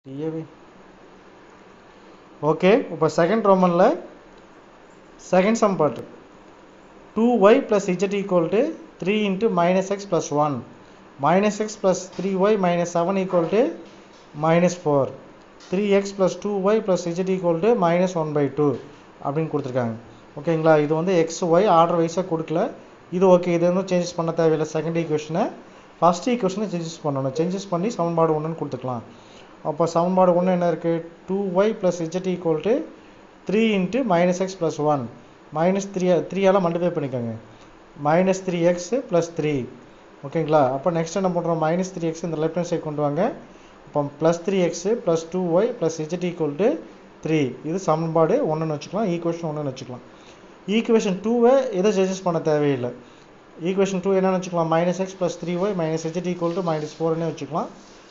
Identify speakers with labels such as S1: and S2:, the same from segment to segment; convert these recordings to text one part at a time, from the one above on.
S1: DAV okay இப்போ second ரோமனில் second sum பாட்டு two y plus z equal to three into minus x plus one minus x plus three y minus seven equal to minus four three x plus two y plus z equal to minus one by two அப்படின்னு கொடுத்துருக்காங்க ஓகேங்களா இது வந்து X Y order வைஸாக கொடுக்கல இது okay இது வந்து சேஞ்சஸ் பண்ண தேவையில்லை செகண்ட் ஈக்குவேஷனை ஃபஸ்ட் ஈக்குவேஷனை சேஞ்சஸ் பண்ணணும் சேஞ்சஸ் பண்ணி சமன்பாடு ஒன்றுன்னு கொடுத்துக்கலாம் அப்போ சமன்பாடு ஒன்று என்ன இருக்குது two y plus z equal to three into minus x plus one minus three த்ரீயால் மல்டிஃபை பண்ணிக்கோங்க minus three x plus three ஓகேங்களா அப்போ நெக்ஸ்ட் என்ன பண்ணுறோம் மைனஸ் த்ரீ எக்ஸ் இந்த லெஃப்ட் ஹேண்ட் சைடு கொண்டு வாங்க அப்போ plus three x plus two y plus z equal to three இது சமன்பாடு ஒன்றுன்னு வச்சுக்கலாம் ஈக்குவேஷன் ஒன்றுன்னு வச்சுக்கலாம் ஈக்குவேஷன் டூவை எதை சேஞ்சஸ் பண்ண தேவையில்லை ஈக்குவேஷன் டூ என்னன்னு வச்சுக்கலாம் minus x plus three y minus z equal to minus ஃபோர்னே வச்சுக்கலாம்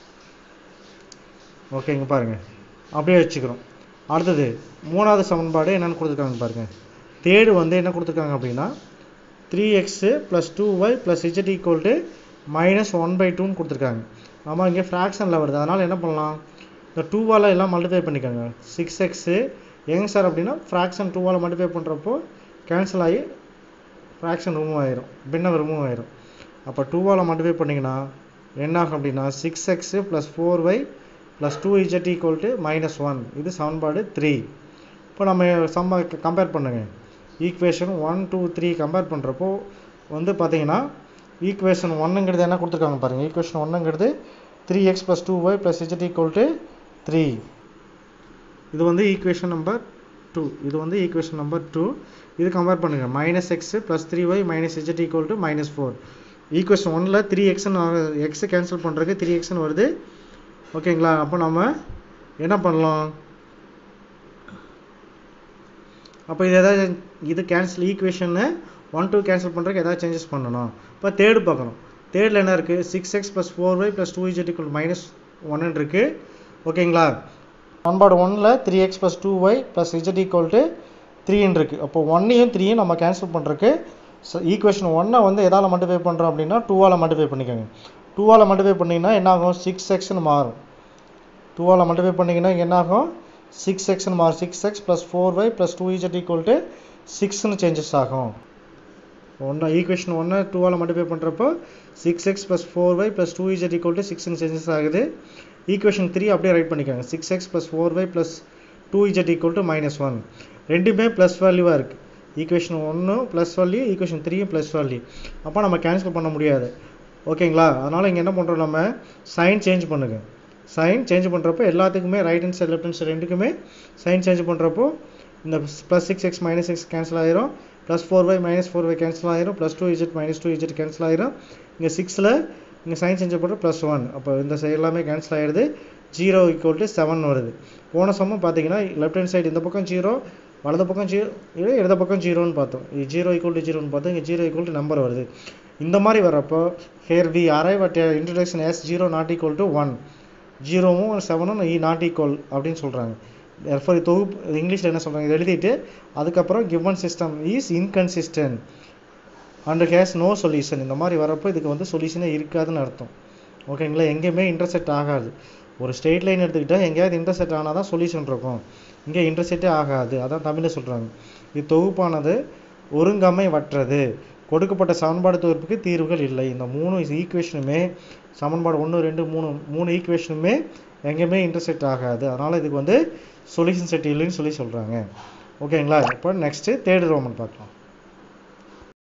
S1: ஓகே இங்கே பாருங்கள் அப்படியே வச்சுக்கிறோம் அடுத்தது மூணாவது சமன்பாடு என்னென்னு கொடுத்துருக்காங்க பாருங்கள் தேர்டு வந்து என்ன கொடுத்துருக்காங்க அப்படின்னா three x plus two y plus z equal to minus one by டூன்னு கொடுத்துருக்காங்க ஆமாம் இங்கே ஃப்ராக்ஷனில் வருது அதனால் என்ன பண்ணலாம் இந்த டூவால் எல்லாம் மல்டிஃபை பண்ணிக்கோங்க சிக்ஸ் எக்ஸு எங்க சார் அப்படின்னா ஃப்ராக்ஷன் டூவால் மல்டிஃபை பண்ணுறப்போ கேன்சல் ஆகி ஃப்ராக்ஷன் ரிமூவ் ஆயிரும் பின்னம் ரிமூவ் ஆயிரும் அப்போ டூவால் மல்டிஃபை பண்ணிங்கன்னா என்ன ஆகும் அப்படின்னா six x plus four y plus two z equal to minus one இது சமன்பாடு த்ரீ இப்போ நம்ம சம்ம கம்பேர் பண்ணுங்க equation one two three compare பண்ணுறப்போ வந்து பார்த்தீங்கன்னா ஈக்குவேஷன் ஒன்னுங்கிறது என்ன கொடுத்துருக்காங்க பாருங்கள் ஈக்குவேஷன் ஒன்னுங்கிறது three x plus two y plus z equal to three இது வந்து ஈக்குவேஷன் நம்பர் டூ இது வந்து ஈக்குவேஷன் நம்பர் டூ இது கம்பேர் பண்ணுங்கள் minus x plus three y minus z equal to minus four equation ஒனில் த்ரீ எக்ஸ்னு எக்ஸை கேன்சல் பண்ணுறதுக்கு த்ரீ எக்ஸ்னு வருது ஓகேங்களா அப்போ நம்ம என்ன பண்ணலாம் அப்போ இது எதாவது இது கேன்சல் ஈக்குவேஷனை ஒன் டூ கேன்சல் பண்ணுறதுக்கு எதாவது சேஞ்சஸ் பண்ணணும் இப்போ தேர்டு பார்க்கணும் தேர்டில் என்ன இருக்குது six x plus four y plus two z equal minus ஒன்னு இருக்குது ஓகேங்களா சமன்பாடு ஒன்னில் three x plus two y plus z equal to த்ரீன்னு இருக்குது அப்போ ஒன்னையும் த்ரீயும் நம்ம கேன்சல் பண்ணுறதுக்கு ஈக்குவேஷன் ஒன்னை வந்து எதால் மல்டிஃபை பண்ணுறோம் அப்படின்னா டூவால் மல்டிஃபை பண்ணிக்கோங்க டூவால் மல்டிஃபை பண்ணிங்கன்னா என்ன ஆகும் சிக்ஸ் எக்ஸ்னு மாறும் டூவால் மல்டிஃபை பண்ணிங்கன்னா என்ன ஆகும் சிக்ஸ் எக்ஸ்னு மாறும் six x plus four y plus two z equal to சிக்ஸ்னு சேஞ்சஸ் ஆகும் ஒன்று ஈக்குவேஷன் ஒன்று டூவால் மல்டிஃபை பண்ணுறப்போ six x plus four y plus two z equal to சிக்ஸ்னு சேஞ்சஸ் ஆகுது ஈக்குவேஷன் த்ரீ அப்படியே ரைட் பண்ணிக்கோங்க six x plus four y plus two z equal to minus one ரெண்டுமே ப்ளஸ் வேல்யூவாக இருக்குது ஈக்குவேஷன் ஒன்றும் ப்ளஸ் வேல்யூ ஈக்குவேஷன் த்ரீயும் plus value அப்போ நம்ம கேன்சல் பண்ண முடியாது ஓகேங்களா அதனால் இங்கே என்ன பண்ணுறோம் நம்ம சைன் சேஞ்ச் பண்ணுங்க சைன் சேஞ்ச் பண்ணுறப்போ எல்லாத்துக்குமே right hand side left hand side ரெண்டுக்குமே சைன் சேஞ்ச் பண்ணுறப்போ இந்த plus six x minus x cancel ஆயிரும் plus four y minus four y cancel ஆயிரும் plus two z minus two z cancel ஆயிரும் இங்கே சிக்ஸில் இங்கே சைன் சேஞ்ச் பண்ணுற ப்ளஸ் ஒன் அப்போ இந்த சைடு எல்லாமே கேன்சல் ஆகிடுது ஜீரோ ஈக்குவல் டு செவன் வருது போன சமம் பார்த்தீங்கன்னா லெஃப்ட் ஹேண்ட் சைடு இந்த பக்கம் ஜீரோ வலது பக்கம் ஜீரோ இது இடது பக்கம் ஜீரோன்னு பார்த்தோம் ஜீரோ ஈக்குவல் டு ஜீரோன்னு பார்த்தோம் இங்கே ஜீரோ ஈக்குவல் டு நம்பர் வருது இந்த மாதிரி வரப்போ here we arrive at introduction S zero not equal to one ஜீரோவும் செவனும் இ நாட் ஈக்குவல் அப்படின்னு சொல்கிறாங்க therefore தொகுப்பு இங்கிலீஷில் என்ன சொல்கிறாங்க இதை எழுதிட்டு அதுக்கப்புறம் given system is inconsistent and has no solution இந்த மாதிரி வரப்போ இதுக்கு வந்து சொல்யூஷனே இருக்காதுன்னு அர்த்தம் ஓகேங்களா எங்கேயுமே இன்டர்செக்ட் ஆகாது ஒரு ஸ்ட்ரெயிட் லைன் எடுத்துக்கிட்டால் எங்கேயாவது இன்டர்செக்ட் ஆனால் தான் சொல்யூஷன் இருக்கும் இங்கே இன்டர்செக்டே ஆகாது அதான் தமிழில் சொல்கிறாங்க இது தொகுப்பானது ஒருங்கமை வற்றது கொடுக்கப்பட்ட சமன்பாடு தொகுப்புக்கு தீர்வுகள் இல்லை இந்த மூணு ஈக்குவேஷனுமே சமன்பாடு ஒன்று ரெண்டு மூணு மூணு ஈக்குவேஷனுமே எங்கேயுமே இன்டர்செக்ட் ஆகாது அதனால் இதுக்கு வந்து சொல்யூஷன் செட் இல்லைன்னு சொல்லி சொல்கிறாங்க ஓகேங்களா இப்போ நெக்ஸ்ட்டு தேர்டு ரோமன் பார்க்கலாம்